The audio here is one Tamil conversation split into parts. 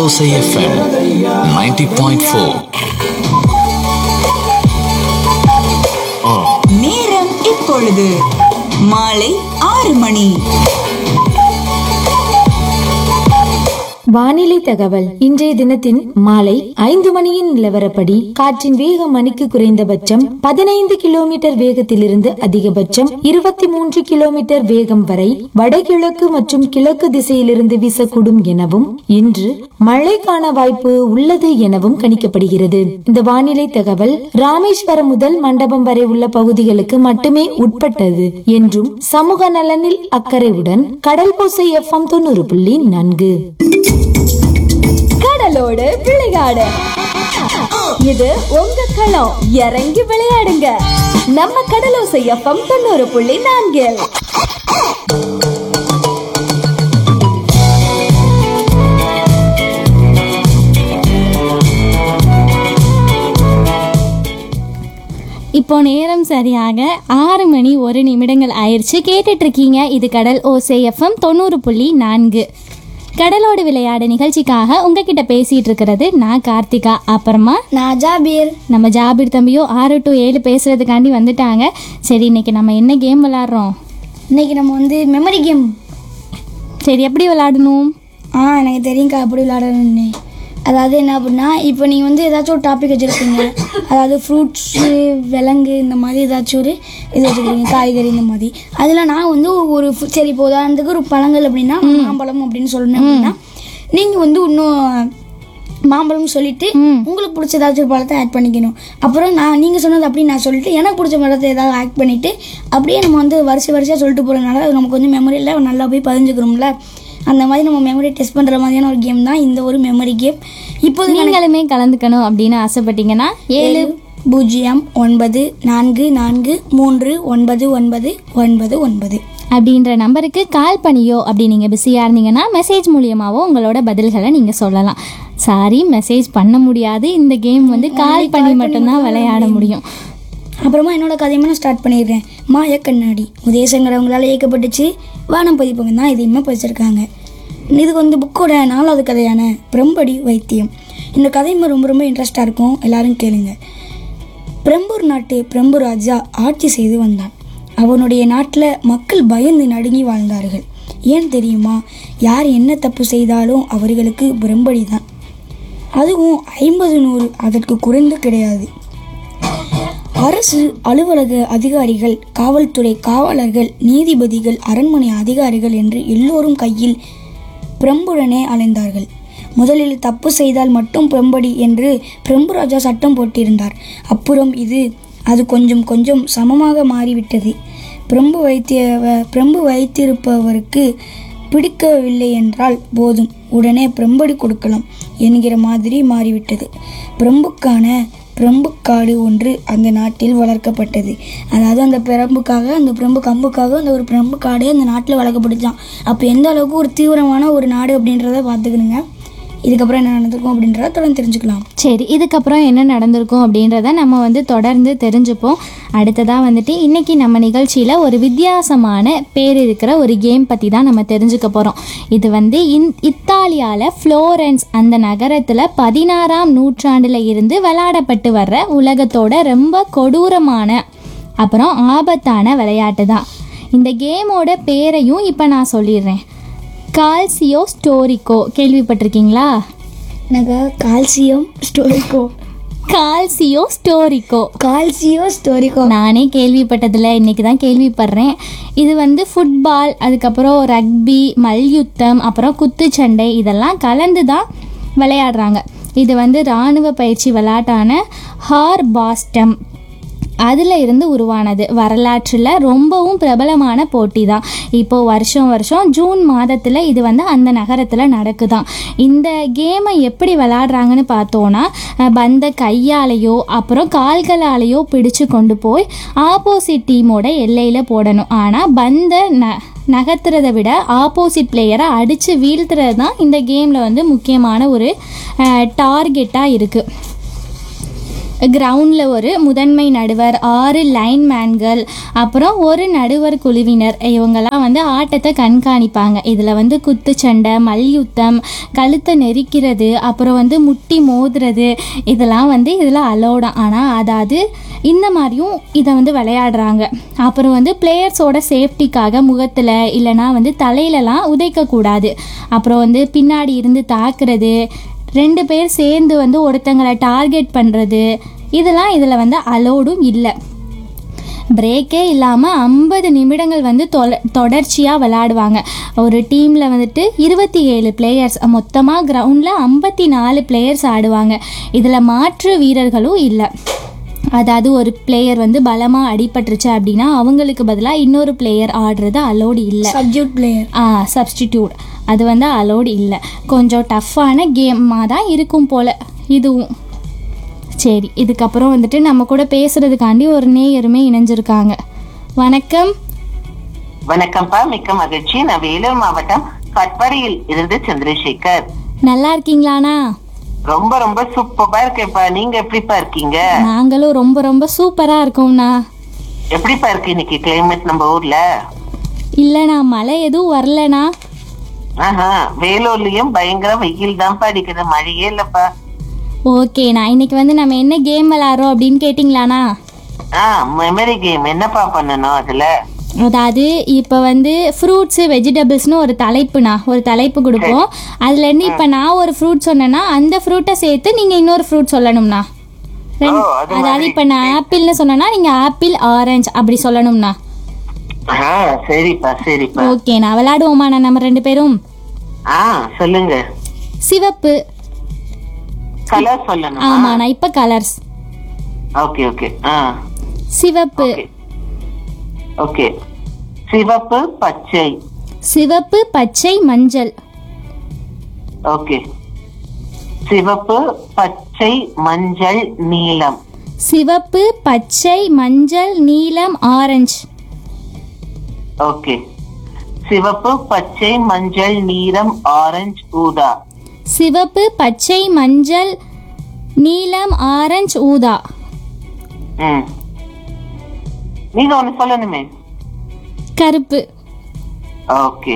ஓசை எஃப்எம் 90.4 நேரம் இப்பொழுது மாலை ஆறு மணி வானிலை தகவல் இன்றைய தினத்தின் மாலை ஐந்து மணியின் நிலவரப்படி காற்றின் வேக மணிக்கு குறைந்தபட்சம் பதினைந்து கிலோமீட்டர் வேகத்திலிருந்து அதிகபட்சம் இருபத்தி மூன்று கிலோமீட்டர் வேகம் வரை வடகிழக்கு மற்றும் கிழக்கு திசையிலிருந்து வீசக்கூடும் எனவும் இன்று மழைக்கான வாய்ப்பு உள்ளது எனவும் கணிக்கப்படுகிறது இந்த வானிலை தகவல் ராமேஸ்வரம் முதல் மண்டபம் வரை உள்ள பகுதிகளுக்கு மட்டுமே உட்பட்டது என்றும் சமூக நலனில் அக்கறையுடன் கடல் பூசை எஃப்எம் தொண்ணூறு புள்ளி நான்கு கடலோடு விளையாடு இது உங்க களம் இறங்கி விளையாடுங்க நம்ம கடலோசை எஃப்எம் தொண்ணூறு புள்ளி நான்கில் இப்போ நேரம் சரியாக ஆறு மணி ஒரு நிமிடங்கள் ஆயிடுச்சு கேட்டுட்டு இருக்கீங்க இது கடல் ஓசை எஃப்எம் தொண்ணூறு புள்ளி நான்கு கடலோடு விளையாடு நிகழ்ச்சிக்காக உங்ககிட்ட பேசிட்டு இருக்கிறது நான் கார்த்திகா அப்புறமா நான் ஜாபீர் நம்ம ஜாபிர் தம்பியும் ஆறு டு ஏழு பேசுறதுக்காண்டி வந்துட்டாங்க சரி இன்னைக்கு நம்ம என்ன கேம் விளாட்றோம் இன்னைக்கு நம்ம வந்து மெமரி கேம் சரி எப்படி விளாடணும் ஆ எனக்கு தெரியும்க்கா எப்படி விளாடணும்னு அதாவது என்ன அப்படின்னா இப்போ நீங்கள் வந்து ஏதாச்சும் ஒரு டாபிக் வச்சுருக்கீங்க அதாவது ஃப்ரூட்ஸு விலங்கு இந்த மாதிரி ஏதாச்சும் ஒரு இது வச்சுருக்கீங்க காய்கறி இந்த மாதிரி அதில் நான் வந்து ஒரு fu- சரி இப்போ உதாரணத்துக்கு ஒரு பழங்கள் அப்படின்னா மாம்பழம் அப்படின்னு சொல்லணும் அப்படின்னா நீங்கள் வந்து இன்னும் மாம்பழம் சொல்லிட்டு உங்களுக்கு பிடிச்ச ஏதாச்சும் ஒரு பழத்தை ஆட் பண்ணிக்கணும் அப்புறம் நான் நீங்கள் சொன்னது அப்படி நான் சொல்லிட்டு எனக்கு பிடிச்ச பழத்தை ஏதாவது ஆட் பண்ணிவிட்டு அப்படியே நம்ம வந்து வரிசை வரிசையாக சொல்லிட்டு போகிறதுனால அது நமக்கு வந்து மெமரியில் நல்லா போய் பதிஞ்சுக்கிறோம்ல அந்த மாதிரி நம்ம மெமரி டெஸ்ட் பண்ணுற மாதிரியான ஒரு கேம் தான் இந்த ஒரு மெமரி கேம் இப்போது நீங்களுமே கலந்துக்கணும் அப்படின்னு ஆசைப்பட்டீங்கன்னா ஏழு ஏழு பூஜ்ஜியம் ஒன்பது நான்கு நான்கு மூன்று ஒன்பது ஒன்பது ஒன்பது ஒன்பது அப்படின்ற நம்பருக்கு கால் பண்ணியோ அப்படி நீங்கள் பிஸியாக இருந்தீங்கன்னா மெசேஜ் மூலியமாவோ உங்களோட பதில்களை நீங்கள் சொல்லலாம் சாரி மெசேஜ் பண்ண முடியாது இந்த கேம் வந்து கால் பண்ணி மட்டும்தான் விளையாட முடியும் அப்புறமா என்னோட கதையுமே நான் ஸ்டார்ட் பண்ணிடுறேன் மாய கண்ணாடி உதயசங்கரவங்களால் இயக்கப்பட்டுச்சு வானம் பதிப்பவங்க தான் இதையுமே படிச்சிருக்காங்க இது வந்து புக்கோட நாலாவது கதையான பிரம்படி வைத்தியம் இந்த கதையுமே ரொம்ப ரொம்ப இன்ட்ரெஸ்டாக இருக்கும் எல்லாரும் கேளுங்க பிரம்பூர் நாட்டு பிரம்பு ராஜா ஆட்சி செய்து வந்தான் அவனுடைய நாட்டில் மக்கள் பயந்து நடுங்கி வாழ்ந்தார்கள் ஏன் தெரியுமா யார் என்ன தப்பு செய்தாலும் அவர்களுக்கு பிரம்படி தான் அதுவும் ஐம்பது நூறு அதற்கு குறைந்து கிடையாது அரசு அலுவலக அதிகாரிகள் காவல்துறை காவலர்கள் நீதிபதிகள் அரண்மனை அதிகாரிகள் என்று எல்லோரும் கையில் பிரம்புடனே அலைந்தார்கள் முதலில் தப்பு செய்தால் மட்டும் பிரம்படி என்று பிரம்புராஜா சட்டம் போட்டிருந்தார் அப்புறம் இது அது கொஞ்சம் கொஞ்சம் சமமாக மாறிவிட்டது பிரம்பு வைத்திய பிரம்பு வைத்திருப்பவருக்கு பிடிக்கவில்லை என்றால் போதும் உடனே பிரம்படி கொடுக்கலாம் என்கிற மாதிரி மாறிவிட்டது பிரம்புக்கான பிரம்புக்காடு ஒன்று அந்த நாட்டில் வளர்க்கப்பட்டது அதாவது அந்த பிரம்புக்காக அந்த பிரம்பு கம்புக்காக அந்த ஒரு பிரம்பு காடு அந்த நாட்டில் வளர்க்கப்படுச்சான் அப்போ எந்த அளவுக்கு ஒரு தீவிரமான ஒரு நாடு அப்படின்றத பார்த்துக்கணுங்க இதுக்கப்புறம் என்ன நடந்திருக்கும் அப்படின்றத தொடர்ந்து தெரிஞ்சுக்கலாம் சரி இதுக்கப்புறம் என்ன நடந்திருக்கும் அப்படின்றத நம்ம வந்து தொடர்ந்து தெரிஞ்சுப்போம் அடுத்ததாக வந்துட்டு இன்னைக்கு நம்ம நிகழ்ச்சியில் ஒரு வித்தியாசமான பேர் இருக்கிற ஒரு கேம் பற்றி தான் நம்ம தெரிஞ்சுக்க போகிறோம் இது வந்து இன் இத்தாலியாவில் ஃப்ளோரன்ஸ் அந்த நகரத்தில் பதினாறாம் நூற்றாண்டில் இருந்து விளையாடப்பட்டு வர்ற உலகத்தோட ரொம்ப கொடூரமான அப்புறம் ஆபத்தான விளையாட்டு தான் இந்த கேமோட பேரையும் இப்போ நான் சொல்லிடுறேன் கால்சியோ ஸ்டோரிக்கோ கேள்விப்பட்டிருக்கீங்களா எனக்கு கால்சியம் ஸ்டோரிக்கோ கால்சியோ ஸ்டோரிக்கோ கால்சியோ ஸ்டோரிக்கோ நானே கேள்விப்பட்டதில்ல இன்னைக்கு தான் கேள்விப்படுறேன் இது வந்து ஃபுட்பால் அதுக்கப்புறம் ரக்பி மல்யுத்தம் அப்புறம் குத்துச்சண்டை இதெல்லாம் கலந்து தான் விளையாடுறாங்க இது வந்து இராணுவ பயிற்சி விளையாட்டான ஹார் பாஸ்டம் அதில் இருந்து உருவானது வரலாற்றில் ரொம்பவும் பிரபலமான போட்டி தான் இப்போது வருஷம் வருஷம் ஜூன் மாதத்தில் இது வந்து அந்த நகரத்தில் நடக்குதாம் இந்த கேமை எப்படி விளாடுறாங்கன்னு பார்த்தோன்னா அஹ், பந்தை கையாலேயோ அப்புறம் கால்களாலேயோ பிடிச்சு கொண்டு போய் ஆப்போசிட் டீமோட எல்லையில் போடணும் ஆனால் பந்தை ந நகர்த்துறதை விட ஆப்போசிட் பிளேயரை அடித்து வீழ்த்துறது தான் இந்த கேமில் வந்து முக்கியமான ஒரு டார்கெட்டாக இருக்குது கிரவுண்டில் ஒரு முதன்மை நடுவர் ஆறு லைன்மேன்கள் அப்புறம் ஒரு நடுவர் குழுவினர் இவங்கெல்லாம் வந்து ஆட்டத்தை கண்காணிப்பாங்க இதில் வந்து குத்துச்சண்டை மல்யுத்தம் கழுத்தை நெரிக்கிறது அப்புறம் வந்து முட்டி மோதுறது இதெல்லாம் வந்து இதில் அலோடாம் ஆனால் அதாவது இந்த மாதிரியும் இதை வந்து விளையாடுறாங்க அப்புறம் வந்து பிளேயர்ஸோட சேஃப்டிக்காக முகத்தில் இல்லைனா வந்து தலையிலலாம் உதைக்கக்கூடாது அப்புறம் வந்து பின்னாடி இருந்து தாக்குறது ரெண்டு பேர் சேர்ந்து வந்து ஒருத்தங்களை டார்கெட் பண்ணுறது இதெல்லாம் இதில் வந்து அலோடும் இல்லை பிரேக்கே இல்லாமல் ஐம்பது நிமிடங்கள் வந்து தொல தொடர்ச்சியாக விளையாடுவாங்க ஒரு டீமில் வந்துட்டு இருபத்தி ஏழு பிளேயர்ஸ் மொத்தமாக கிரவுண்டில் ஐம்பத்தி நாலு பிளேயர்ஸ் ஆடுவாங்க இதில் மாற்று வீரர்களும் இல்லை அதாவது ஒரு பிளேயர் வந்து பலமாக அடிபட்டுருச்சு அப்படின்னா அவங்களுக்கு பதிலாக இன்னொரு பிளேயர் ஆடுறது அலோடு இல்லை சப்ஜெக்ட் பிளேயர் ஆ சப்ஸ்டிடியூட் அது வந்து அலோடு இல்லை கொஞ்சம் டஃப்பான கேமாக தான் இருக்கும் போல் இதுவும் சரி இதுக்கப்புறம் வந்துட்டு நம்ம கூட பேசுகிறதுக்காண்டி ஒரு நேயருமே இணைஞ்சிருக்காங்க வணக்கம் வணக்கம்ப்பா மிக்க மகிழ்ச்சி நான் வேலூர் மாவட்டம் கட்பாடியில் இருந்து சந்திரசேகர் நல்லா இருக்கீங்களாண்ணா ரொம்ப ரொம்ப சூப்பரா இருக்கேன்ப்பா நீங்க எப்படிப்பா இருக்கீங்க நாங்களும் ரொம்ப ரொம்ப சூப்பராக இருக்கோம்ண்ணா எப்படிப்பா இருக்கு இன்னைக்கு கிளைமேட் நம்ம ஊர்ல இல்லைண்ணா மழை எதுவும் வரலண்ணா ஆஹா வேலூர்லயும் பயங்கர வெயில் தான்ப்பா அடிக்குது மழையே இல்லப்பா ஓகேண்ணா இன்னைக்கு வந்து நம்ம என்ன கேம் விளாட்றோம் அப்படின்னு கேட்டிங்களாண்ணா ஆ மெமரி கேம் என்னப்பா பண்ணணும் அதுல அதாவது இப்போ வந்து ஃப்ரூட்ஸு வெஜிடபிள்ஸ்னு ஒரு தலைப்புண்ணா ஒரு தலைப்பு கொடுப்போம் அதுலேருந்து இப்போ நான் ஒரு ஃப்ரூட் சொன்னேன்னா அந்த ஃப்ரூட்டை சேர்த்து நீங்கள் இன்னொரு ஃப்ரூட் சொல்லணும்ண்ணா ரெண்டு- ஓ, அது அதாவது இப்போ நான் ஆப்பிள்னு சொன்னேன்னா நீங்கள் ஆப்பிள் ஆரஞ்சு அப்படி சொல்லணும்ண்ணா ஆ சரிப்பா சரிப்பா ஓகேண்ணா விளையாடுவோமாண்ணா நம்ம ரெண்டு பேரும் ஆ சொல்லுங்க சிவப்பு கலர் சொல்லணும் ஆமாண்ணா இப்போ கலர்ஸ் ஓகே ஓகே ஆ சிவப்பு ஓகே ஓகே சிவப்பு பச்சை சிவப்பு பச்சை மஞ்சள் ஓகே சிவப்பு பச்சை மஞ்சள் நீலம் சிவப்பு பச்சை மஞ்சள் நீலம் ஆரஞ்சு ஓகே சிவப்பு பச்சை மஞ்சள் நீலம் ஆரஞ்சு ஊதா சிவப்பு பச்சை மஞ்சள் நீலம் ஆரஞ்சு ஊதா ம் நீங்க ஒண்ணு சொல்லணுமே கருப்பு ஓகே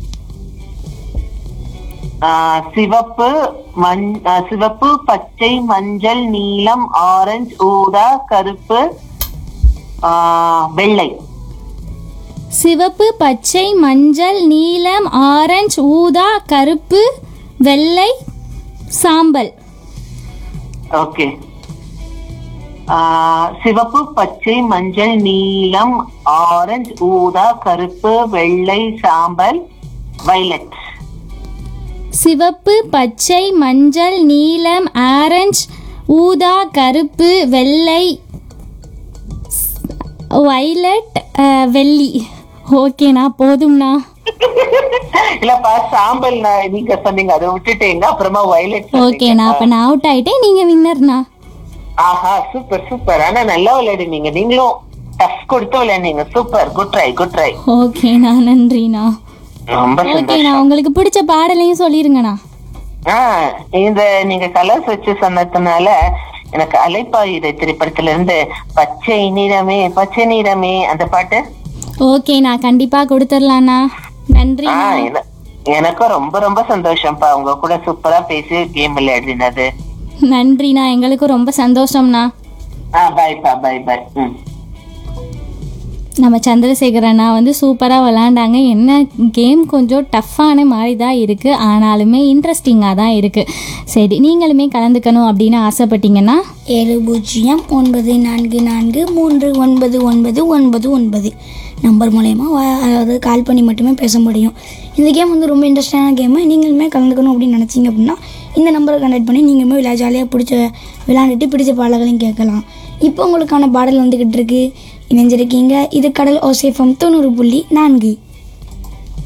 ஆ, சிவப்பு மஞ் ஆ, சிவப்பு பச்சை மஞ்சள் நீலம் ஆரஞ்சு ஊதா கருப்பு ஆ, வெள்ளை சிவப்பு பச்சை மஞ்சள் நீலம் ஆரஞ்சு ஊதா கருப்பு வெள்ளை சாம்பல் ஓகே ஆ, சிவப்பு பச்சை மஞ்சள் நீலம் ஆரஞ்சு ஊதா கருப்பு வெள்ளை சாம்பல் வைலட் சிவப்பு பச்சை மஞ்சள் நீலம் ஆரஞ்சு ஊதா கருப்பு வெள்ளை வைலட் வெள்ளி ஓகேண்ணா போதும்ண்ணா இல்லப்பா சாம்பல் நான் நீங்க சொன்னீங்க அதை விட்டுட்டீங்க அப்புறமா வைலட் ஓகேண்ணா அப்போ நான் அவுட் ஆயிட்டேன் நீங்கள் வின்னர்ண்ணா ஆஹா சூப்பர் சூப்பர் ஆனா நல்லா விளையாடுனீங்க நீங்களும் டஃப் கொடுத்து விளையாடுனீங்க super good try good try ஓகேண்ணா நன்றிண்ணா ரொம்ப ஓகேண்ணா சந்தோஷம் உங்களுக்கு பிடிச்ச பாடலையும் சொல்லிருங்கண்ணா ஆ இந்த நீங்க கலர்ஸ் வச்சு சொன்னதுனால எனக்கு அலைப்பாயுதை திரைப்படத்துல இருந்து பச்சை நிறமே பச்சை நிறமே அந்த பாட்டு ஓகேண்ணா கண்டிப்பாக கொடுத்துடலாண்ணா நன்றி ஆ என- எனக்கும் ரொம்ப ரொம்ப சந்தோஷம்ப்பா உங்க கூட சூப்பரா பேசி கேம் விளையாடினது நன்றிண்ணா எங்களுக்கும் ரொம்ப சந்தோஷம்ண்ணா ஆ பாய்ப்பா பாய் பாய் ம் நம்ம சந்திரசேகர் அண்ணா வந்து சூப்பராக விளாண்டாங்க என்ன கேம் கொஞ்சம் டஃப்பான மாதிரி தான் இருக்குது ஆனாலுமே இன்ட்ரெஸ்டிங்காக தான் இருக்குது சரி நீங்களுமே கலந்துக்கணும் அப்படின்னு ஆசைப்பட்டீங்கன்னா ஏழு பூஜ்ஜியம் ஒன்பது நான்கு நான்கு மூன்று ஒன்பது ஒன்பது ஒன்பது ஒன்பது நம்பர் மூலயமா வா- அதாவது கால் பண்ணி மட்டுமே பேச முடியும் இந்த கேம் வந்து ரொம்ப இன்ட்ரெஸ்டான கேமு நீங்களுமே கலந்துக்கணும் அப்படின்னு நினச்சிங்க அப்படின்னா இந்த நம்பரை கண்டக்ட் பண்ணி நீங்களுமே விளையா ஜாலியாக பிடிச்ச விளையாண்டுட்டு பிடிச்ச பாடல்களையும் கேட்கலாம் இப்போ உங்களுக்கான பாடல் வந்துக்கிட்டு இருக்கு இணைஞ்சிருக்கீங்க இது கடல் ஓசேஃபம் தொண்ணூறு புள்ளி நான்கு